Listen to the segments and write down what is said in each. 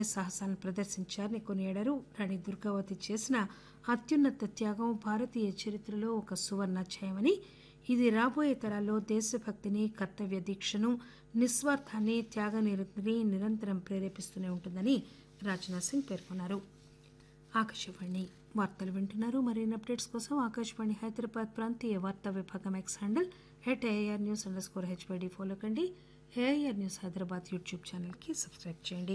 సాహసాలను ప్రదర్శించారని కొనియాడారు రాణి దుర్గావతి చేసిన అత్యున్నత త్యాగం భారతీయ చరిత్రలో ఒక సువర్ణాధ్యాయమని ఇది రాబోయే తరాల్లో దేశభక్తిని కర్తవ్య దీక్షను నిస్వార్థాన్ని త్యాగనిరతిని నిరంతరం ప్రేరేపిస్తూనే ఉంటుందని రాజ్నాథ్ సింగ్ పేర్కొన్నారు ఆకాశవాణి వార్తలు వింటున్నారు మరిన్ని అప్డేట్స్ కోసం ఆకాశవాణి హైదరాబాద్ ప్రాంతీయ వార్తా విభాగం X handle at AIR news under score HYD follow కండి ఏఐఆర్ న్యూస్ హైదరాబాద్ యూట్యూబ్ ఛానల్కి సబ్స్క్రైబ్ చేయండి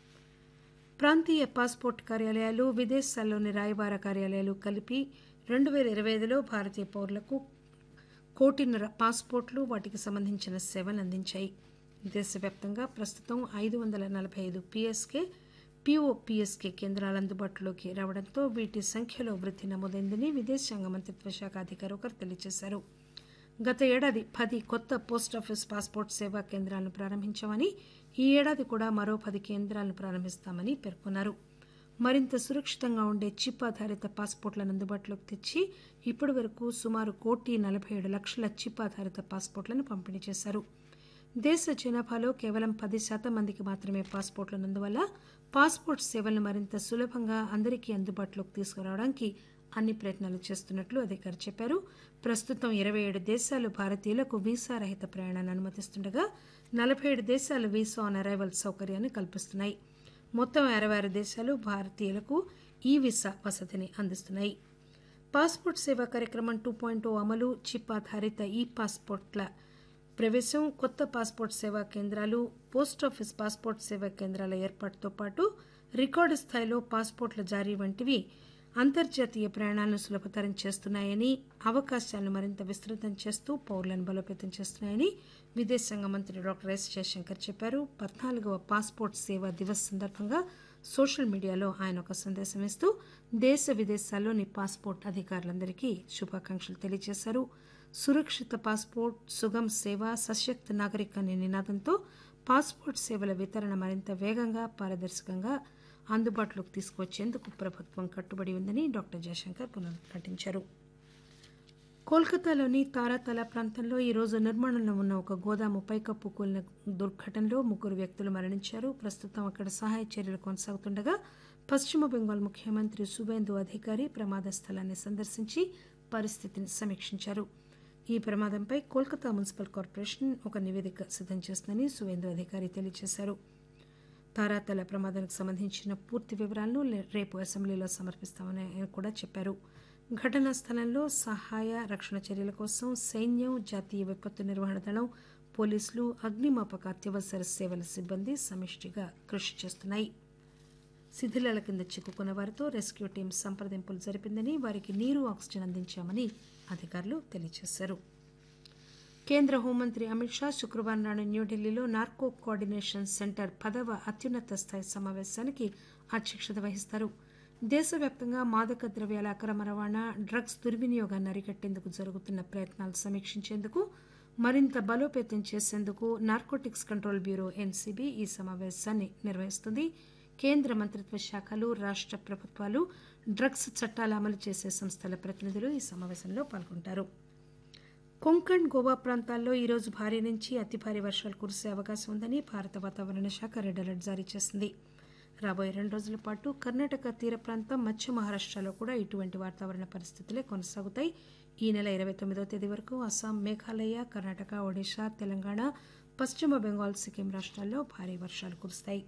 ప్రాంతీయ పాస్పోర్ట్ కార్యాలయాలు విదేశాల్లోని రాయబార కార్యాలయాలు కలిపి రెండు పేల ఇరవై ఐదులో భారతీయ పౌరులకు కోటిన్నర పాస్పోర్ట్లు వాటికి సంబంధించిన సేవలు అందించాయి దేశవ్యాప్తంగా ప్రస్తుతం ఐదు వందల నలభై ఐదు పిఎస్కే పిఓపిఎస్కే కేంద్రాలు అందుబాటులోకి రావడంతో వీటి సంఖ్యలో వృద్ధి నమోదైందని విదేశాంగ మంత్రిత్వ శాఖ అధికారి ఒకరు తెలియజేశారు గత ఏడాది పది కొత్త పోస్టాఫీస్ పాస్పోర్ట్ సేవా కేంద్రాలను ప్రారంభించామని ఈ ఏడాది కూడా మరో పది కేంద్రాలను ప్రారంభిస్తామని పేర్కొన్నారు మరింత సురక్షితంగా ఉండే చిప్ ఆధారిత పాస్పోర్ట్లను అందుబాటులోకి తెచ్చి ఇప్పటి వరకు సుమారు కోటి నలభై ఏడు లక్షల చిప్ ఆధారిత పాస్పోర్ట్లను పంపిణీ చేశారు దేశ జనాభాలో కేవలం పది శాతం మందికి మాత్రమే పాస్పోర్ట్లు ఉన్నందువల్ల పాస్పోర్ట్ సేవలను మరింత సులభంగా అందరికీ అందుబాటులోకి తీసుకురావడానికి అన్ని ప్రయత్నాలు చేస్తున్నట్లు అధికారి చెప్పారు ప్రస్తుతం ఇరవై ఏడు దేశాలు భారతీయులకు వీసా రహిత ప్రయాణాన్ని అనుమతిస్తుండగా నలభై ఏడు దేశాలు వీసా ఆన్ అరైవల్ సౌకర్యాన్ని కల్పిస్తున్నాయి మొత్తం అరవై ఆరు దేశాలు భారతీయులకు ఈ వీసా వసతిని అందిస్తున్నాయి పాస్పోర్ట్ సేవా కార్యక్రమం టూ పాయింట్ అమలు చిప్ ఆధారిత ఈ పాస్పోర్ట్ల ప్రవేశం కొత్త పాస్పోర్ట్ సేవా కేంద్రాలు పోస్టాఫీస్ పాస్పోర్ట్ సేవా కేంద్రాల ఏర్పాటుతో పాటు రికార్డు స్థాయిలో పాస్పోర్ట్ల జారీ వంటివి అంతర్జాతీయ ప్రయాణాలను సులభతరం చేస్తున్నాయని అవకాశాలను మరింత విస్తృతం చేస్తూ పౌరులను బలోపేతం చేస్తున్నాయని విదేశాంగ మంత్రి డాక్టర్ ఎస్ జయశంకర్ చెప్పారు పద్నాలుగవ పాస్పోర్ట్ సేవా దివస్ సందర్భంగా సోషల్ మీడియాలో ఆయన ఒక సందేశం ఇస్తూ దేశ విదేశాల్లోని పాస్పోర్ట్ అధికారులందరికీ శుభాకాంక్షలు తెలియజేశారు సురక్షిత పాస్పోర్ట్ సుగం సేవ సశక్త నాగరిక్ అనే నినాదంతో పాస్పోర్ట్ సేవల వితరణ మరింత వేగంగా పారదర్శకంగా అందుబాటులోకి తీసుకువచ్చేందుకు ప్రభుత్వం కట్టుబడి ఉందని డాక్టర్ జయశంకర్ పునరుద్ఘాటించారు కోల్కతాలోని తారాతల ప్రాంతంలో ఈరోజు నిర్మాణంలో ఉన్న ఒక గోదాము పైకప్పు కూలిన దుర్ఘటనలో ముగ్గురు వ్యక్తులు మరణించారు ప్రస్తుతం అక్కడ సహాయ చర్యలు కొనసాగుతుండగా పశ్చిమ బెంగాల్ ముఖ్యమంత్రి సువేందు అధికారి ప్రమాద స్థలాన్ని సందర్శించి పరిస్థితిని సమీక్షించారు ఈ ప్రమాదంపై కోల్కతా మున్సిపల్ కార్పొరేషన్ ఒక నివేదిక సిద్దం చేస్తుందని సువేందు అధికారి తెలియజేశారు తారాతల ప్రమాదానికి సంబంధించిన పూర్తి వివరాలను రేపు అసెంబ్లీలో సమర్పిస్తామని ఆయన కూడా చెప్పారు ఘటనా స్థలంలో సహాయ రక్షణ చర్యల కోసం సైన్యం జాతీయ విపత్తు నిర్వహణ దళం పోలీసులు అగ్నిమాపక అత్యవసర సేవల సిబ్బంది సమిష్టిగా కృషి చేస్తున్నాయి శిథిలాల కింద చిక్కుకున్న వారితో రెస్క్యూ టీం సంప్రదింపులు జరిపిందని వారికి నీరు ఆక్సిజన్ అందించామని అధికారులు తెలియజేశారు కేంద్ర హోంమంత్రి అమిత్ షా శుక్రవారం నాడు న్యూఢిల్లీలో నార్కో కోఆర్డినేషన్ సెంటర్ పదవ అత్యున్నత స్థాయి సమావేశానికి అధ్యక్షత వహిస్తారు దేశవ్యాప్తంగా మాదక ద్రవ్యాల అక్రమ రవాణా డ్రగ్స్ దుర్వినియోగాన్ని అరికట్టేందుకు జరుగుతున్న ప్రయత్నాలు సమీక్షించేందుకు మరింత బలోపేతం చేసేందుకు నార్కోటిక్స్ కంట్రోల్ బ్యూరో ఎన్సీబీ ఈ సమావేశాన్ని నిర్వహిస్తుంది కేంద్ర మంత్రిత్వ శాఖలు రాష్ట ప్రభుత్వాలు డ్రగ్స్ చట్టాలు అమలు చేసే సంస్థల ప్రతినిధులు ఈ సమావేశంలో పాల్గొంటారు కొంకణ్ గోవా ప్రాంతాల్లో ఈరోజు భారీ నుంచి అతి భారీ వర్షాలు కురిసే అవకాశం ఉందని భారత వాతావరణ శాఖ రెడ్ అలర్ట్ జారీ చేసింది రాబోయే రెండు రోజుల పాటు కర్ణాటక తీర ప్రాంతం మధ్య మహారాష్టలో కూడా ఇటువంటి వాతావరణ పరిస్థితులే కొనసాగుతాయి ఈ నెల ఇరవై తొమ్మిదవ తేదీ వరకు అస్సాం మేఘాలయ కర్ణాటక ఒడిశా తెలంగాణ పశ్చిమ బెంగాల్ సిక్కిం రాష్ట్రాల్లో భారీ వర్షాలు కురుస్తాయి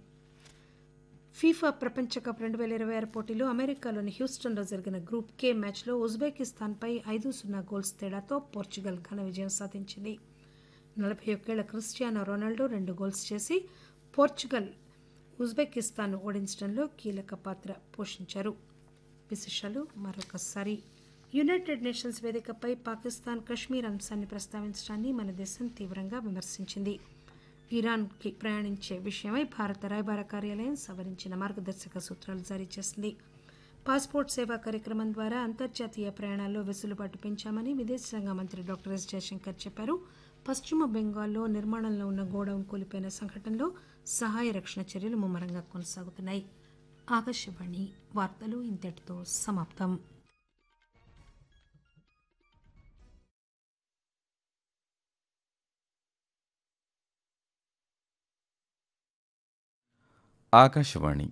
ఫీఫా ప్రపంచ కప్ రెండు వేల ఇరవై ఆరు పోటీలో అమెరికాలోని హ్యూస్టన్లో జరిగిన గ్రూప్ కే మ్యాచ్లో ఉజ్బెకిస్తాన్పై ఐదు సున్నా గోల్స్ తేడాతో పోర్చుగల్ ఘన విజయం సాధించింది నలభై ఒక్కేళ్ల క్రిస్టియానో రొనాల్డో రెండు గోల్స్ చేసి పోర్చుగల్ ఉజ్బెకిస్తాన్ ఓడించడంలో కీలక పాత్ర పోషించారు విశేషాలు మరొకసారి యునైటెడ్ నేషన్స్ వేదికపై పాకిస్తాన్ కశ్మీర్ అంశాన్ని ప్రస్తావించడాన్ని మన దేశం తీవ్రంగా విమర్శించింది ఇరాన్కి ప్రయాణించే విషయమై భారత రాయబార కార్యాలయం సవరించిన మార్గదర్శక సూత్రాలు జారీ చేసింది పాస్పోర్ట్ సేవా కార్యక్రమం ద్వారా అంతర్జాతీయ ప్రయాణాల్లో వెసులుబాటు పెంచామని విదేశాంగ మంత్రి డాక్టర్ ఎస్ జయశంకర్ చెప్పారు పశ్చిమ బెంగాల్లో నిర్మాణంలో ఉన్న గోడౌన్ కూలిపోయిన సంఘటనలో సహాయ రక్షణ చర్యలు ముమ్మరంగా కొనసాగుతున్నాయి ఆకాశవాణి వార్తలు ఇంతటితో సమాప్తం ఆకాశవాణి